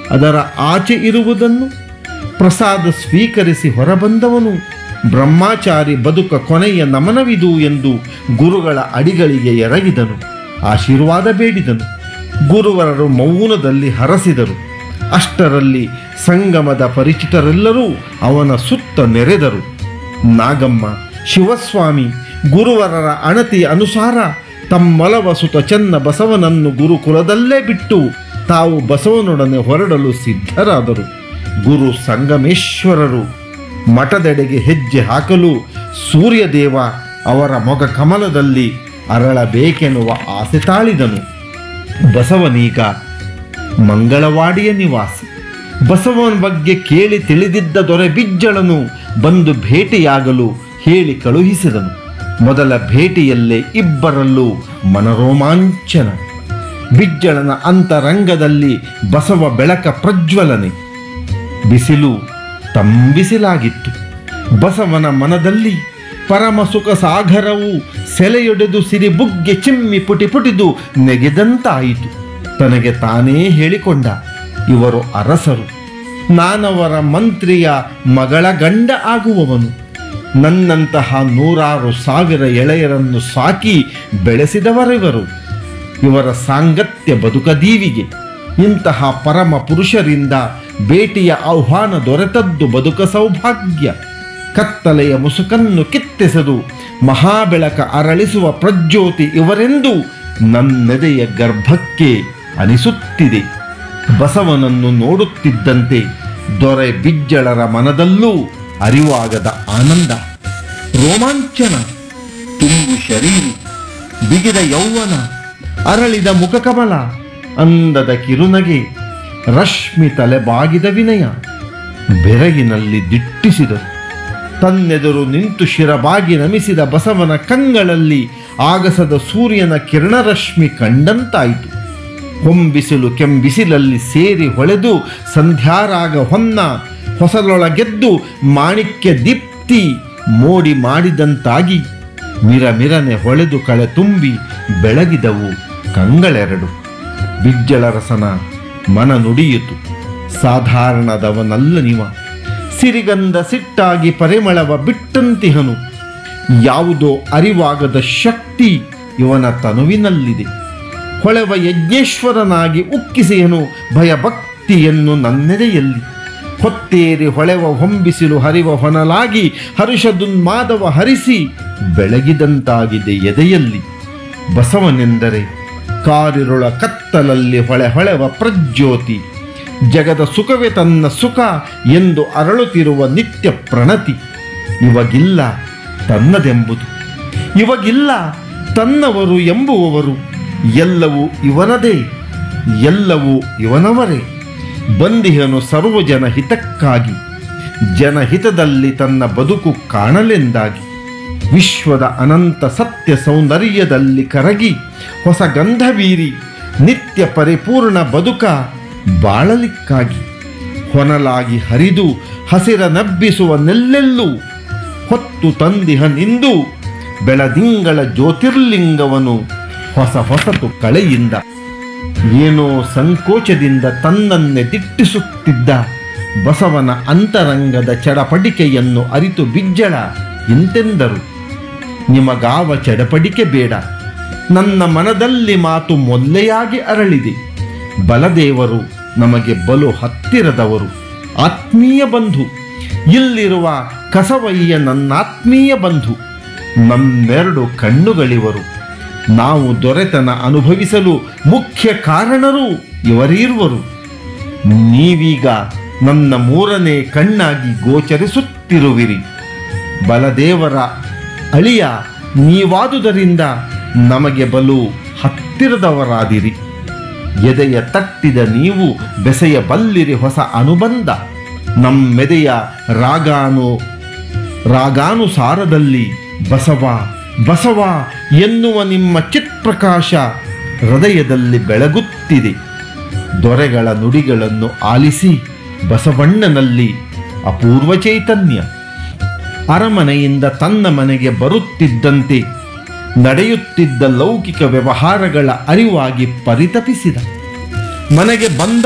ಅದರ ಆಚೆ ಇರುವುದನ್ನು ಪ್ರಸಾದ ಸ್ವೀಕರಿಸಿ ಹೊರಬಂದವನು ಬ್ರಹ್ಮಚಾರಿ ಬದುಕ ಕೊನೆಯ ನಮನವಿದು ಎಂದು ಗುರುಗಳ ಅಡಿಗಳಿಗೆ ಎರಗಿದನು ಆಶೀರ್ವಾದ ಬೇಡಿದನು ಗುರುವರರು ಮೌನದಲ್ಲಿ ಹರಸಿದರು ಅಷ್ಟರಲ್ಲಿ ಸಂಗಮದ ಪರಿಚಿತರೆಲ್ಲರೂ ಅವನ ಸುತ್ತ ನೆರೆದರು ನಾಗಮ್ಮ ಶಿವಸ್ವಾಮಿ ಗುರುವರರ ಅಣತಿಯ ಅನುಸಾರ ತಮ್ಮಲವ ಸುತ ಚೆನ್ನ ಬಸವನನ್ನು ಗುರುಕುಲದಲ್ಲೇ ಬಿಟ್ಟು ತಾವು ಬಸವನೊಡನೆ ಹೊರಡಲು ಸಿದ್ಧರಾದರು ಗುರು ಸಂಗಮೇಶ್ವರರು ಮಠದೆಡೆಗೆ ಹೆಜ್ಜೆ ಹಾಕಲು ಸೂರ್ಯದೇವ ಅವರ ಮೊಗ ಕಮಲದಲ್ಲಿ ಅರಳಬೇಕೆನ್ನುವ ಆಸೆ ತಾಳಿದನು ಬಸವನೀಗ ಮಂಗಳವಾಡಿಯ ನಿವಾಸಿ ಬಸವನ ಬಗ್ಗೆ ಕೇಳಿ ತಿಳಿದಿದ್ದ ದೊರೆ ಬಿಜ್ಜಳನು ಬಂದು ಭೇಟಿಯಾಗಲು ಹೇಳಿ ಕಳುಹಿಸಿದನು ಮೊದಲ ಭೇಟಿಯಲ್ಲೇ ಇಬ್ಬರಲ್ಲೂ ಮನರೋಮಾಂಚನ ಬಿಜ್ಜಳನ ಅಂತರಂಗದಲ್ಲಿ ಬಸವ ಬೆಳಕ ಪ್ರಜ್ವಲನೆ ಬಿಸಿಲು ತಂಬಿಸಿಲಾಗಿತ್ತು ಬಸವನ ಮನದಲ್ಲಿ ಪರಮ ಸುಖ ಸಾಗರವು ಸೆಲೆಯೊಡೆದು ಸಿರಿ ಬುಗ್ಗೆ ಚಿಮ್ಮಿ ಪುಟಿ ಪುಟಿದು ನೆಗೆದಂತಾಯಿತು ತನಗೆ ತಾನೇ ಹೇಳಿಕೊಂಡ ಇವರು ಅರಸರು ನಾನವರ ಮಂತ್ರಿಯ ಮಗಳ ಗಂಡ ಆಗುವವನು ನನ್ನಂತಹ ನೂರಾರು ಸಾವಿರ ಎಳೆಯರನ್ನು ಸಾಕಿ ಬೆಳೆಸಿದವರಿವರು ಇವರ ಸಾಂಗತ್ಯ ಬದುಕದೀವಿಗೆ ಇಂತಹ ಪರಮ ಪುರುಷರಿಂದ ಭೇಟಿಯ ಆಹ್ವಾನ ದೊರೆತದ್ದು ಬದುಕ ಸೌಭಾಗ್ಯ ಕತ್ತಲೆಯ ಮುಸುಕನ್ನು ಕಿತ್ತೆಸೆದು ಮಹಾಬೆಳಕ ಅರಳಿಸುವ ಪ್ರಜ್ಯೋತಿ ಇವರೆಂದು ನನ್ನೆದೆಯ ಗರ್ಭಕ್ಕೆ ಅನಿಸುತ್ತಿದೆ ಬಸವನನ್ನು ನೋಡುತ್ತಿದ್ದಂತೆ ದೊರೆ ಬಿಜ್ಜಳರ ಮನದಲ್ಲೂ ಅರಿವಾಗದ ಆನಂದ ರೋಮಾಂಚನ ತುಂಬು ಶರೀರಿ ಬಿಗಿದ ಯೌವನ ಅರಳಿದ ಮುಖಕಮಲ ಅಂದದ ಕಿರುನಗೆ ರಶ್ಮಿ ತಲೆ ಬಾಗಿದ ವಿನಯ ಬೆರಗಿನಲ್ಲಿ ದಿಟ್ಟಿಸಿದರು ತನ್ನೆದುರು ನಿಂತು ಶಿರಬಾಗಿ ನಮಿಸಿದ ಬಸವನ ಕಂಗಳಲ್ಲಿ ಆಗಸದ ಸೂರ್ಯನ ಕಿರಣರಶ್ಮಿ ಕಂಡಂತಾಯಿತು ಹೊಂಬಿಸಿಲು ಕೆಂಬಿಸಿಲಲ್ಲಿ ಸೇರಿ ಹೊಳೆದು ಸಂಧ್ಯಾರಾಗ ಹೊನ್ನ ಹೊಸಲೊಳಗೆದ್ದು ಮಾಣಿಕ್ಯ ದೀಪ್ತಿ ಮೋಡಿ ಮಾಡಿದಂತಾಗಿ ಮಿರಮಿರನೆ ಹೊಳೆದು ಕಳೆ ತುಂಬಿ ಬೆಳಗಿದವು ಕಂಗಳೆರಡು ಬಿಜ್ಜಳರಸನ ಮನ ನುಡಿಯಿತು ಸಾಧಾರಣದವನಲ್ಲ ನಿವ ಸಿರಿಗಂಧ ಸಿಟ್ಟಾಗಿ ಪರಿಮಳವ ಬಿಟ್ಟಂತಿಹನು ಯಾವುದೋ ಅರಿವಾಗದ ಶಕ್ತಿ ಇವನ ತನುವಿನಲ್ಲಿದೆ ಹೊಳೆವ ಯಜ್ಞೇಶ್ವರನಾಗಿ ಉಕ್ಕಿಸಿಯನು ಭಯಭಕ್ತಿಯನ್ನು ನನ್ನೆದೆಯಲ್ಲಿ ಹೊತ್ತೇರಿ ಹೊಳೆವ ಹೊಂಬಿಸಿಲು ಹರಿವ ಹೊನಲಾಗಿ ಹರುಷದುನ್ಮಾದವ ಹರಿಸಿ ಬೆಳಗಿದಂತಾಗಿದೆ ಎದೆಯಲ್ಲಿ ಬಸವನೆಂದರೆ ಕಾರಿರುಳ ಕತ್ತಲಲ್ಲಿ ಹೊಳೆ ಹೊಳೆವ ಪ್ರಜ್ಯೋತಿ ಜಗದ ಸುಖವೇ ತನ್ನ ಸುಖ ಎಂದು ಅರಳುತ್ತಿರುವ ನಿತ್ಯ ಪ್ರಣತಿ ಇವಾಗಿಲ್ಲ ತನ್ನದೆಂಬುದು ಇವಾಗಿಲ್ಲ ತನ್ನವರು ಎಂಬುವವರು ಎಲ್ಲವೂ ಇವನದೇ ಎಲ್ಲವೂ ಇವನವರೇ ಬಂದಿಹನು ಸರ್ವಜನ ಹಿತಕ್ಕಾಗಿ ಜನಹಿತದಲ್ಲಿ ತನ್ನ ಬದುಕು ಕಾಣಲೆಂದಾಗಿ ವಿಶ್ವದ ಅನಂತ ಸತ್ಯ ಸೌಂದರ್ಯದಲ್ಲಿ ಕರಗಿ ಹೊಸ ಗಂಧ ಬೀರಿ ನಿತ್ಯ ಪರಿಪೂರ್ಣ ಬದುಕ ಬಾಳಲಿಕ್ಕಾಗಿ ಹೊನಲಾಗಿ ಹರಿದು ಹಸಿರ ನಬ್ಬಿಸುವ ನೆಲ್ಲೆಲ್ಲೂ ಹೊತ್ತು ತಂದಿಹನಿಂದು ಬೆಳದಿಂಗಳ ಜ್ಯೋತಿರ್ಲಿಂಗವನು ಹೊಸ ಹೊಸತು ಕಳೆಯಿಂದ ಏನೋ ಸಂಕೋಚದಿಂದ ತನ್ನನ್ನೇ ದಿಟ್ಟಿಸುತ್ತಿದ್ದ ಬಸವನ ಅಂತರಂಗದ ಚಡಪಡಿಕೆಯನ್ನು ಅರಿತು ಬಿಜ್ಜಳ ಇಂತೆಂದರು ನಿಮಗಾವ ಚಡಪಡಿಕೆ ಬೇಡ ನನ್ನ ಮನದಲ್ಲಿ ಮಾತು ಮೊಲ್ಲೆಯಾಗಿ ಅರಳಿದೆ ಬಲದೇವರು ನಮಗೆ ಬಲು ಹತ್ತಿರದವರು ಆತ್ಮೀಯ ಬಂಧು ಇಲ್ಲಿರುವ ಕಸವಯ್ಯ ನನ್ನಾತ್ಮೀಯ ಬಂಧು ನನ್ನೆರಡು ಕಣ್ಣುಗಳಿವರು ನಾವು ದೊರೆತನ ಅನುಭವಿಸಲು ಮುಖ್ಯ ಕಾರಣರು ಇವರೀರ್ವರು ನೀವೀಗ ನನ್ನ ಮೂರನೇ ಕಣ್ಣಾಗಿ ಗೋಚರಿಸುತ್ತಿರುವಿರಿ ಬಲದೇವರ ಅಳಿಯ ನೀವಾದುದರಿಂದ ನಮಗೆ ಬಲು ಹತ್ತಿರದವರಾದಿರಿ ಎದೆಯ ತಟ್ಟಿದ ನೀವು ಬೆಸೆಯ ಬಲ್ಲಿರಿ ಹೊಸ ಅನುಬಂಧ ನಮ್ಮೆದೆಯ ರಾಗಾನು ರಾಗಾನುಸಾರದಲ್ಲಿ ಬಸವ ಬಸವ ಎನ್ನುವ ನಿಮ್ಮ ಚಿತ್ಪ್ರಕಾಶ ಹೃದಯದಲ್ಲಿ ಬೆಳಗುತ್ತಿದೆ ದೊರೆಗಳ ನುಡಿಗಳನ್ನು ಆಲಿಸಿ ಬಸವಣ್ಣನಲ್ಲಿ ಅಪೂರ್ವ ಚೈತನ್ಯ ಅರಮನೆಯಿಂದ ತನ್ನ ಮನೆಗೆ ಬರುತ್ತಿದ್ದಂತೆ ನಡೆಯುತ್ತಿದ್ದ ಲೌಕಿಕ ವ್ಯವಹಾರಗಳ ಅರಿವಾಗಿ ಪರಿತಪಿಸಿದ ಮನೆಗೆ ಬಂದ